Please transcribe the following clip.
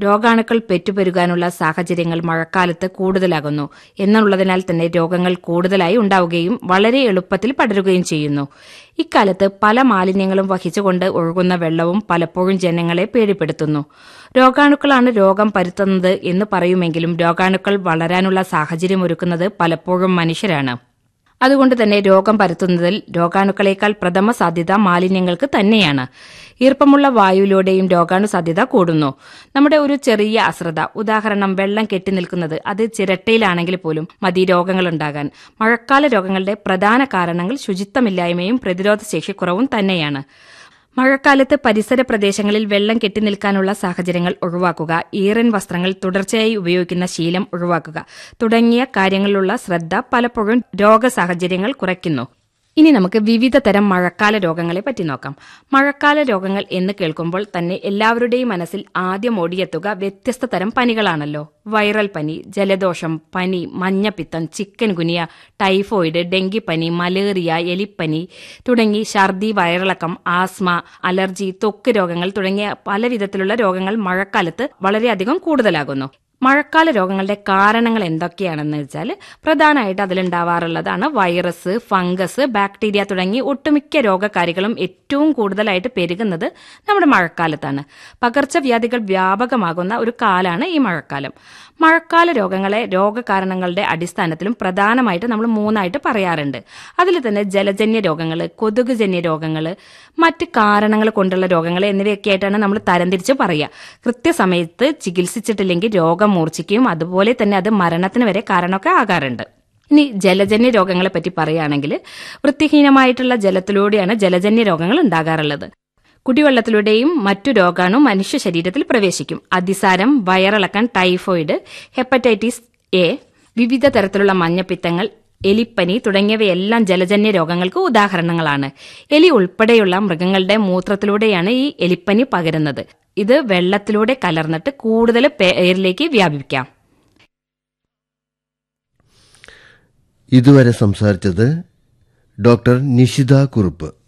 രോഗാണുക്കൾ പെറ്റുപെരുകാനുള്ള സാഹചര്യങ്ങൾ മഴക്കാലത്ത് കൂടുതലാകുന്നു എന്നുള്ളതിനാൽ തന്നെ രോഗങ്ങൾ കൂടുതലായി ഉണ്ടാവുകയും വളരെ എളുപ്പത്തിൽ പടരുകയും ചെയ്യുന്നു ഇക്കാലത്ത് പല മാലിന്യങ്ങളും വഹിച്ചുകൊണ്ട് ഒഴുകുന്ന വെള്ളവും പലപ്പോഴും ജനങ്ങളെ പേടിപ്പെടുത്തുന്നു രോഗാണുക്കളാണ് രോഗം പരുത്തുന്നത് എന്ന് പറയുമെങ്കിലും രോഗാണുക്കൾ വളരാനുള്ള സാഹചര്യം ഒരുക്കുന്നത് പലപ്പോഴും മനുഷ്യരാണ് അതുകൊണ്ട് തന്നെ രോഗം പരത്തുന്നതിൽ രോഗാണുക്കളേക്കാൾ പ്രഥമ സാധ്യത മാലിന്യങ്ങൾക്ക് തന്നെയാണ് ഈർപ്പമുള്ള വായുവിലൂടെയും രോഗാണു സാധ്യത കൂടുന്നു നമ്മുടെ ഒരു ചെറിയ അശ്രദ്ധ ഉദാഹരണം വെള്ളം കെട്ടിനിൽക്കുന്നത് അത് ചിരട്ടയിലാണെങ്കിൽ പോലും മതി രോഗങ്ങൾ ഉണ്ടാകാൻ മഴക്കാല രോഗങ്ങളുടെ പ്രധാന കാരണങ്ങൾ ശുചിത്വമില്ലായ്മയും പ്രതിരോധശേഷിക്കുറവും തന്നെയാണ് മഴക്കാലത്ത് പരിസര പ്രദേശങ്ങളിൽ വെള്ളം കെട്ടിനിൽക്കാനുള്ള സാഹചര്യങ്ങൾ ഒഴിവാക്കുക ഈറൻ വസ്ത്രങ്ങൾ തുടർച്ചയായി ഉപയോഗിക്കുന്ന ശീലം ഒഴിവാക്കുക തുടങ്ങിയ കാര്യങ്ങളിലുള്ള ശ്രദ്ധ പലപ്പോഴും രോഗസാഹചര്യങ്ങൾ കുറയ്ക്കുന്നു ഇനി നമുക്ക് വിവിധ തരം മഴക്കാല രോഗങ്ങളെ പറ്റി നോക്കാം മഴക്കാല രോഗങ്ങൾ എന്ന് കേൾക്കുമ്പോൾ തന്നെ എല്ലാവരുടെയും മനസ്സിൽ ആദ്യം ഓടിയെത്തുക വ്യത്യസ്ത തരം പനികളാണല്ലോ വൈറൽ പനി ജലദോഷം പനി മഞ്ഞപ്പിത്തം ചിക്കൻ ഗുനിയ ടൈഫോയിഡ് ഡെങ്കിപ്പനി മലേറിയ എലിപ്പനി തുടങ്ങി ഛർദി വയറിളക്കം ആസ്മ അലർജി ത്വക്ക് രോഗങ്ങൾ തുടങ്ങിയ പല വിധത്തിലുള്ള രോഗങ്ങൾ മഴക്കാലത്ത് വളരെയധികം കൂടുതലാകുന്നു മഴക്കാല രോഗങ്ങളുടെ കാരണങ്ങൾ എന്തൊക്കെയാണെന്ന് വെച്ചാൽ പ്രധാനമായിട്ട് അതിലുണ്ടാവാറുള്ളതാണ് വൈറസ് ഫംഗസ് ബാക്ടീരിയ തുടങ്ങി ഒട്ടുമിക്ക രോഗകാരികളും ഏറ്റവും കൂടുതലായിട്ട് പെരുകുന്നത് നമ്മുടെ മഴക്കാലത്താണ് പകർച്ചവ്യാധികൾ വ്യാപകമാകുന്ന ഒരു കാലാണ് ഈ മഴക്കാലം മഴക്കാല രോഗങ്ങളെ രോഗകാരണങ്ങളുടെ അടിസ്ഥാനത്തിലും പ്രധാനമായിട്ട് നമ്മൾ മൂന്നായിട്ട് പറയാറുണ്ട് അതിൽ തന്നെ ജലജന്യ രോഗങ്ങൾ കൊതുകുജന്യ രോഗങ്ങൾ മറ്റ് കാരണങ്ങൾ കൊണ്ടുള്ള രോഗങ്ങൾ എന്നിവയൊക്കെ ആയിട്ടാണ് നമ്മൾ തരംതിരിച്ച് പറയുക കൃത്യസമയത്ത് ചികിത്സിച്ചിട്ടില്ലെങ്കിൽ രോഗം മൂർച്ഛിക്കുകയും അതുപോലെ തന്നെ അത് മരണത്തിന് വരെ കാരണമൊക്കെ ആകാറുണ്ട് ഇനി ജലജന്യ രോഗങ്ങളെ പറ്റി പറയുകയാണെങ്കിൽ വൃത്തിഹീനമായിട്ടുള്ള ജലത്തിലൂടെയാണ് ജലജന്യ രോഗങ്ങൾ ഉണ്ടാകാറുള്ളത് കുടിവെള്ളത്തിലൂടെയും മറ്റു രോഗാണു മനുഷ്യ ശരീരത്തിൽ പ്രവേശിക്കും അതിസാരം വയറിളക്കം ടൈഫോയിഡ് ഹെപ്പറ്റൈറ്റിസ് എ വിവിധ തരത്തിലുള്ള മഞ്ഞപ്പിത്തങ്ങൾ എലിപ്പനി തുടങ്ങിയവയെല്ലാം ജലജന്യ രോഗങ്ങൾക്ക് ഉദാഹരണങ്ങളാണ് എലി ഉൾപ്പെടെയുള്ള മൃഗങ്ങളുടെ മൂത്രത്തിലൂടെയാണ് ഈ എലിപ്പനി പകരുന്നത് ഇത് വെള്ളത്തിലൂടെ കലർന്നിട്ട് കൂടുതൽ പേരിലേക്ക് വ്യാപിക്കാം ഇതുവരെ സംസാരിച്ചത് ഡോക്ടർ നിഷിത കുറുപ്പ്